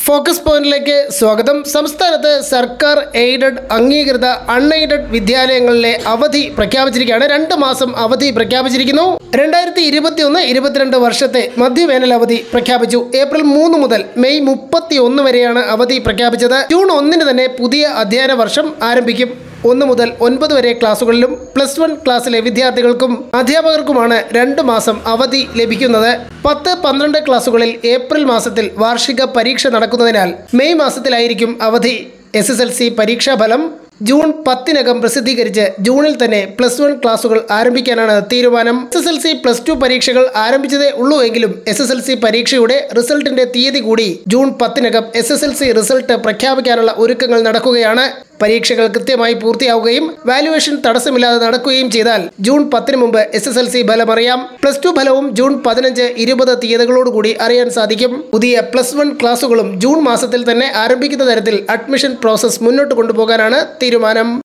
focus പോയിന്റിലേക്ക് സ്വാഗതം സംസ്ഥാനത്ത് സർക്കാർ എയ്ഡഡ് അംഗീകൃത അൺഎയ്ഡഡ് വിദ്യാലയങ്ങളിലെ അവധി പ്രഖ്യാപിച്ചിരിക്കുകയാണ് രണ്ട് മാസം അവധി പ്രഖ്യാപിച്ചിരിക്കുന്നു രണ്ടായിരത്തി ഇരുപത്തി ഒന്ന് ഇരുപത്തിരണ്ട് വർഷത്തെ മധ്യവേനൽ അവധി പ്രഖ്യാപിച്ചു ഏപ്രിൽ മൂന്ന് മുതൽ മെയ് മുപ്പത്തി ഒന്ന് വരെയാണ് അവധി പ്രഖ്യാപിച്ചത് ജൂൺ ഒന്നിന് തന്നെ പുതിയ അധ്യയന വർഷം ആരംഭിക്കും ഒന്ന് മുതൽ ഒൻപത് വരെ ക്ലാസുകളിലും പ്ലസ് വൺ ക്ലാസ്സിലെ വിദ്യാർത്ഥികൾക്കും അധ്യാപകർക്കുമാണ് രണ്ട് മാസം അവധി ലഭിക്കുന്നത് പത്ത് പന്ത്രണ്ട് ക്ലാസുകളിൽ ഏപ്രിൽ മാസത്തിൽ വാർഷിക പരീക്ഷ നടക്കുന്നതിനാൽ മെയ് മാസത്തിലായിരിക്കും അവധി എസ് എസ് എൽ സി പരീക്ഷാഫലം ജൂൺ പത്തിനകം പ്രസിദ്ധീകരിച്ച് ജൂണിൽ തന്നെ പ്ലസ് വൺ ക്ലാസുകൾ ആരംഭിക്കാനാണ് തീരുമാനം S S L C plus two പരീക്ഷകൾ ആരംഭിച്ചതേ ഉള്ളൂ എങ്കിലും എസ് എസ് എൽ സി പരീക്ഷയുടെ റിസൾട്ടിന്റെ തീയതി കൂടി ജൂൺ പത്തിനകം S S L C result പ്രഖ്യാപിക്കാനുള്ള ഒരുക്കങ്ങൾ നടക്കുകയാണ് പരീക്ഷകൾ കൃത്യമായി പൂർത്തിയാവുകയും വാല്യുവേഷൻ തടസ്സമില്ലാതെ നടക്കുകയും ചെയ്താൽ ജൂൺ പത്തിന് മുമ്പ് എസ് എസ് എൽ സി ഫലം അറിയാം പ്ലസ് ടു ഫലവും ജൂൺ പതിനഞ്ച് ഇരുപത് തീയതികളോടുകൂടി അറിയാൻ സാധിക്കും പുതിയ പ്ലസ് വൺ ക്ലാസുകളും ജൂൺ മാസത്തിൽ തന്നെ ആരംഭിക്കുന്ന തരത്തിൽ അഡ്മിഷൻ പ്രോസസ്സ് മുന്നോട്ട് കൊണ്ടുപോകാനാണ് തീരുമാനം